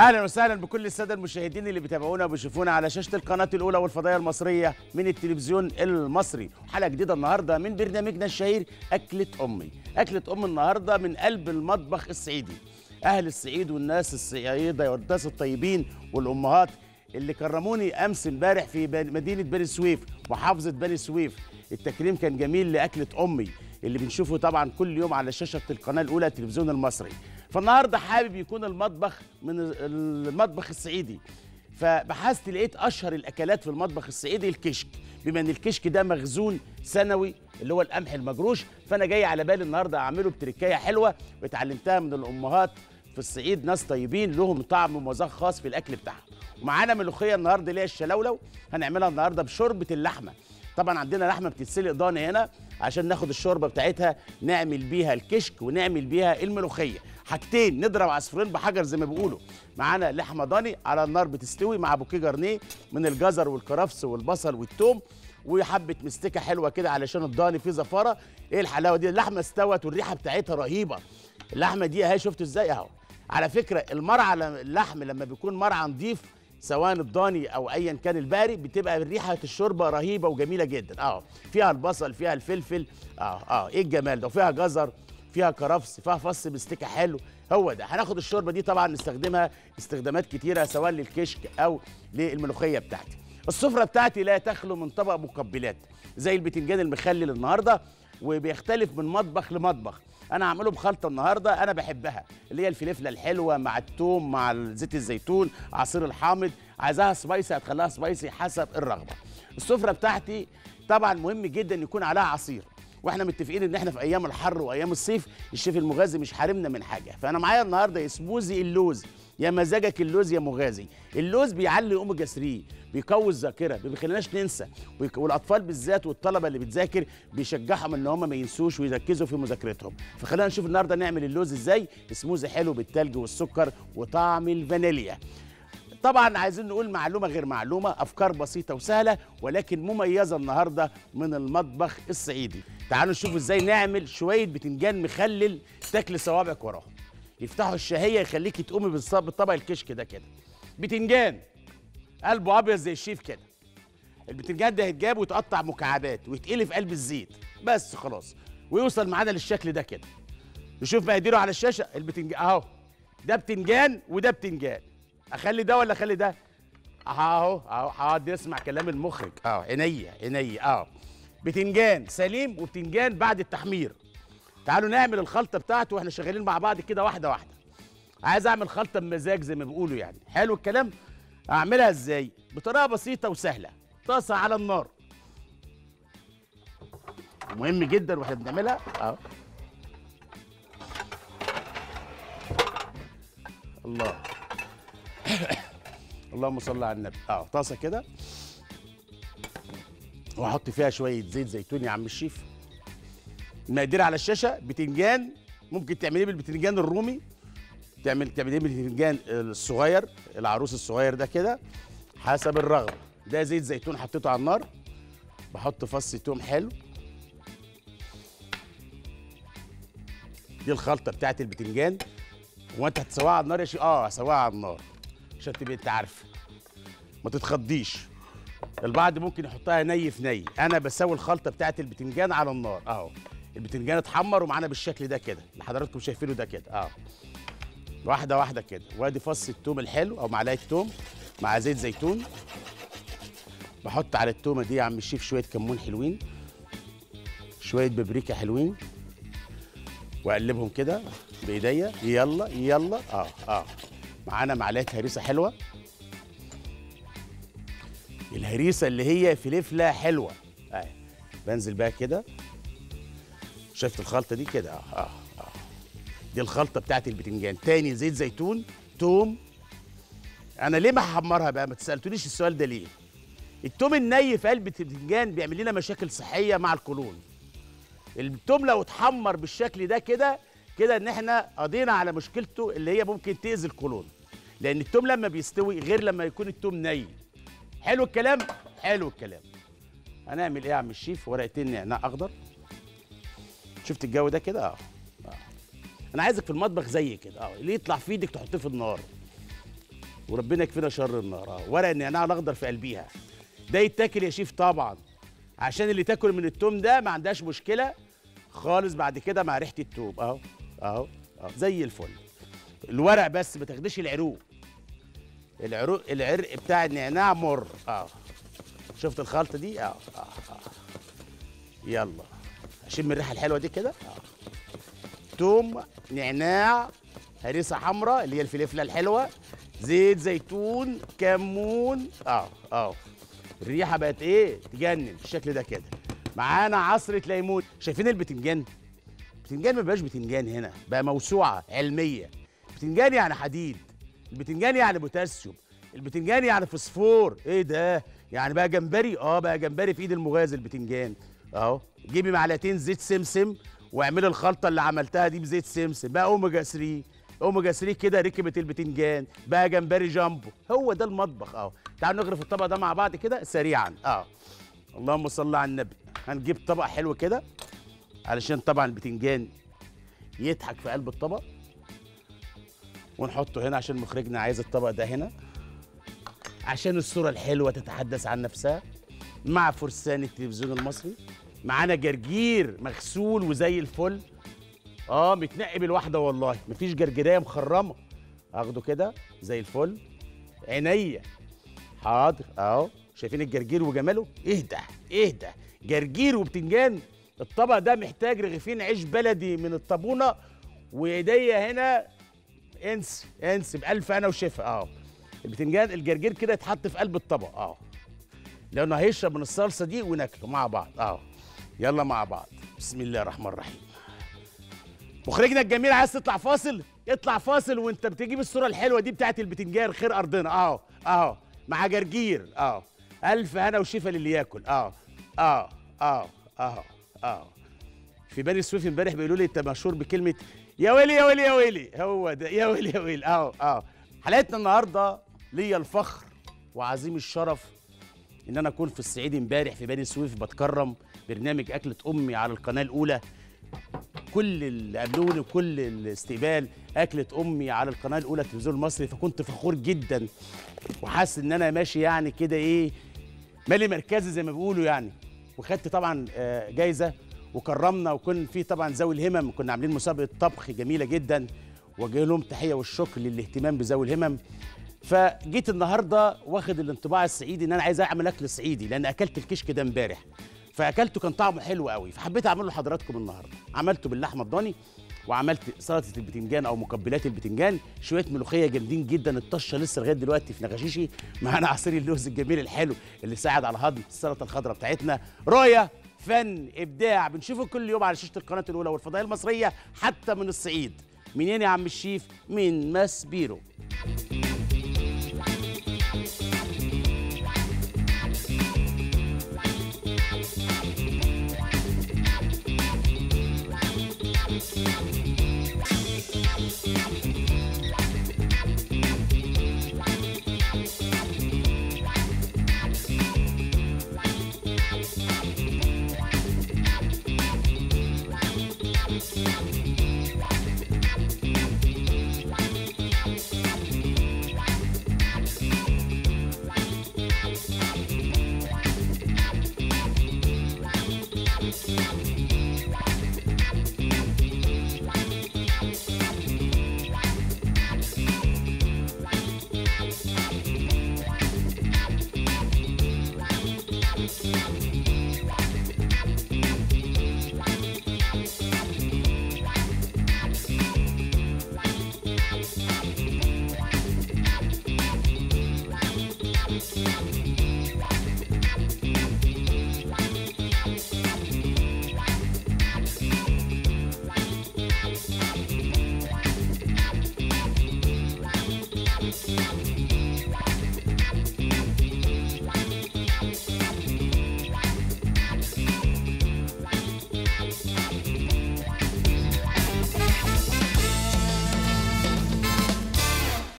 اهلا وسهلا بكل الساده المشاهدين اللي بيتابعونا وبيشوفونا على شاشه القناه الاولى والفضائيه المصريه من التلفزيون المصري حلقه جديده النهارده من برنامجنا الشهير اكله امي اكله ام النهارده من قلب المطبخ الصعيدي اهل الصعيد والناس الصعيده والناس الطيبين والامهات اللي كرموني امس امبارح في بن- مدينه بني سويف محافظه بني سويف التكريم كان جميل لاكله امي اللي بنشوفه طبعا كل يوم على شاشه القناه الاولى التلفزيون المصري فالنهارده حابب يكون المطبخ من المطبخ الصعيدي فبحثت لقيت اشهر الاكلات في المطبخ الصعيدي الكشك بما ان الكشك ده مخزون سنوي اللي هو القمح المجروش فانا جاي على بالي النهارده اعمله بتركايه حلوه واتعلمتها من الامهات في الصعيد ناس طيبين لهم طعم ومذاق خاص في الاكل بتاعهم ومعانا ملوخيه النهارده اللي هي الشلولو هنعملها النهارده بشوربه اللحمه طبعا عندنا لحمه بتتسلق ضاني هنا عشان ناخد الشوربه بتاعتها نعمل بيها الكشك ونعمل بيها الملوخيه حاجتين نضرب عصفورين بحجر زي ما بيقولوا معانا لحمه ضاني على النار بتستوي مع بوكيه جرنيه من الجزر والكرفس والبصل والثوم وحبه مستكه حلوه كده علشان الضاني فيه زفاره ايه الحلاوه دي اللحمه استوت والريحه بتاعتها رهيبه اللحمه دي اهي شفتوا ازاي اهو على فكره المرعى لم- اللحم لما بيكون مرعى نضيف سواء الضاني او ايا كان الباري بتبقى ريحه الشوربه رهيبه وجميله جدا اه فيها البصل فيها الفلفل اه اه ايه الجمال ده وفيها جزر فيها كرفس فيها فص مستكه حلو هو ده هناخد الشوربه دي طبعا نستخدمها استخدامات كتيره سواء للكشك او للملوخيه بتاعتي السفره بتاعتي لا تخلو من طبق مقبلات زي البتنجان المخلل النهارده وبيختلف من مطبخ لمطبخ انا هعمله بخلطه النهارده انا بحبها اللي هي الفلفله الحلوه مع الثوم مع زيت الزيتون عصير الحامض عايزاها سبايسي هتخليها سبايسي حسب الرغبه السفره بتاعتي طبعا مهم جدا يكون عليها عصير واحنا متفقين ان احنا في ايام الحر وايام الصيف الشيف المغازي مش حارمنا من حاجه فانا معايا النهارده سموزي اللوز يا مزاجك اللوز يا مغازي اللوز بيعلي اوميجا 3 بيقوي الذاكره ما بيخليناش ننسى ويك- والاطفال بالذات والطلبه اللي بتذاكر بيشجعهم ان هم ما ينسوش ويركزوا في مذاكرتهم فخلينا نشوف النهارده نعمل اللوز ازاي سموزي حلو بالتلج والسكر وطعم الفانيليا طبعا عايزين نقول معلومه غير معلومه افكار بسيطه وسهله ولكن مميزه النهارده من المطبخ الصعيدي تعالوا نشوف ازاي نعمل شويه بتنجان مخلل تاكل صوابعك وراهم يفتحوا الشهيه يخليكي تقومي بالص- بالطبق الكشك ده كده بتنجان قلبه ابيض زي الشيف كده البتنجان ده هيتجاب ويتقطع مكعبات ويتقلي في قلب الزيت بس خلاص ويوصل معانا للشكل ده كده نشوف مقاديره على الشاشه البتنجان اهو ده بتنجان وده بتنجان اخلي ده ولا اخلي ده اهو اهو هقعد نسمع كلام المخرج اه عينيا عينيا اه بتنجان سليم وبتنجان بعد التحمير تعالوا نعمل الخلطه بتاعته واحنا شغالين مع بعض كده واحده واحده عايز اعمل خلطه بمزاج زي ما بيقولوا يعني حلو الكلام اعملها ازاي بطريقه بسيطه وسهله طاسه على النار مهم جدا واحنا بنعملها اهو الله اللهم صل على النبي اه طاسه كده واحط فيها شويه زيت زيتون يا عم الشيف المقادير على الشاشه بتنجان ممكن تعمليه بالبتنجان الرومي تعمل تعمليه بالبتنجان الصغير العروس الصغير ده كده حسب الرغبه ده زيت زيتون حطيته على النار بحط فص توم حلو دي الخلطه بتاعت البتنجان هو انت هتسويها على النار يا شيخ اه هسويها على النار عشان تبقى انت عارفه ما تتخضيش البعض ممكن يحطها ني في ني انا بسوي الخلطه بتاعت البتنجان على النار اهو البتنجان اتحمر ومعانا بالشكل ده كده اللي حضراتكم شايفينه ده كده اه واحده واحده كده وادي فص التوم الحلو او معلقه توم مع زيت زيتون بحط على التومه دي يا عم الشيف شويه كمون حلوين شويه بابريكا حلوين واقلبهم كده بايديا يلا يلا اه اه معانا معلقه هريسه حلوه الهريسه اللي هي فلفله حلوه اه بنزل بقى كده شفت الخلطه دي كده اه اه اه دي الخلطه بتاعت البتنجان تاني زيت زيتون توم انا ليه ما هحمرها بقى ما تسالتونيش السؤال ده ليه التوم الني في قلب البتنجان بيعمل لنا مشاكل صحيه مع القولون التوم لو اتحمر بالشكل ده كده كده ان احنا قضينا على مشكلته اللي هي ممكن تاذي القولون لان التوم لما بيستوي غير لما يكون التوم ني حلو الكلام حلو الكلام هنعمل ايه يا عم الشيف ورقتين نعناع اخضر شفت الجو ده كده اه آه. انا عايزك في المطبخ زي كده اه اللي يطلع في ايدك تحطيه في النار وربنا يكفينا شر النار اه ورق النعناع الاخضر في قلبيها ده يتاكل يا شيف طبعا عشان اللي تاكل من التوم ده ما عندهاش مشكله خالص بعد كده مع ريحه التوم اهو اهو اهو زي الفل الورق بس ما تاخدش العروق العروق العرق بتاع النعناع مر اه شفت الخلطه دي اه اه, آه. يلا اشم الريحه الحلوه دي كده اه توم نعناع هريسه حمراء اللي هي الفلفله الحلوه زيت زيتون كمون اه اه الريحه بقت ايه تجنن بالشكل ده كده معانا عصره ليمون شايفين البتنجان البتنجان ما بقاش بتنجان هنا بقى موسوعه علميه البتنجان يعني حديد البتنجان يعني بوتاسيوم البتنجان يعني فوسفور ايه ده يعني بقى جمبري اه بقى جمبري في ايد المغازي البتنجان اهو جيبي معلقتين زيت سمسم واعملي الخلطه اللي عملتها دي بزيت سمسم بقى اوميجا 3 اوميجا 3 كده ركبت البتنجان بقى جمبري جامبو هو ده المطبخ اهو تعالوا نغرف الطبق ده مع بعض كده سريعا اه اللهم صل على النبي هنجيب طبق حلو كده علشان طبعا البتنجان يضحك في قلب الطبق ونحطه هنا عشان مخرجنا عايز الطبق ده هنا عشان الصورة الحلوة تتحدث عن نفسها مع فرسان التلفزيون المصري معانا جرجير مغسول وزي الفل اه متنقي بالواحدة والله مفيش جرجيرية مخرمة اخده كده زي الفل عينيا حاضر اهو شايفين الجرجير وجماله اهدى اهدى جرجير وبتنجان الطبق ده محتاج رغيفين عيش بلدي من الطابونه وايديا هنا انس انس بألف انا وشفا اه البتنجان الجرجير كده يتحط في قلب الطبق اه لانه هيشرب من الصلصه دي وناكله مع بعض اه يلا مع بعض بسم الله الرحمن الرحيم مخرجنا الجميل عايز تطلع فاصل اطلع فاصل وانت بتجيب الصوره الحلوه دي بتاعت البتنجان خير ارضنا اهو اهو مع جرجير اه الف هنا وشفا للي ياكل اه اه اه اه اه في بني سويف امبارح بيقولوا لي انت مشهور بكلمه يا ويلي يا ويلي يا ويلي هو ده يا ويلي يا ويلي اه اه حلقتنا النهارده ليا الفخر وعظيم الشرف ان انا اكون في الصعيد امبارح في بني سويف بتكرم برنامج اكله امي على القناه الاولى كل اللي قابلوني وكل الاستقبال اكله امي على القناه الاولى التلفزيون المصري فكنت فخور جدا وحاسس ان انا ماشي يعني كده ايه مالي مركزي زي ما بيقولوا يعني وخدت طبعا آه، جايزه وكرمنا وكان في طبعا ذوي الهمم كنا عاملين مسابقه طبخ جميله جدا وجه لهم تحيه والشكر للاهتمام بذوي الهمم فجيت النهارده واخد الانطباع الصعيدي ان انا عايز اعمل اكل صعيدي لان اكلت الكشك ده امبارح فاكلته كان طعمه حلو قوي فحبيت اعمله لحضراتكم النهارده عملته باللحمه الضاني وعملت سلطه البتنجان او مقبلات البتنجان شويه ملوخيه جامدين جدا الطشه لسه لغايه دلوقتي في نغشيشي معانا عصير اللوز الجميل الحلو اللي ساعد على هضم السلطه الخضراء بتاعتنا رؤيه فن ابداع بنشوفه كل يوم على شاشه القناه الاولى والفضائيه المصريه حتى من الصعيد منين يا عم الشيف من ماس بيرو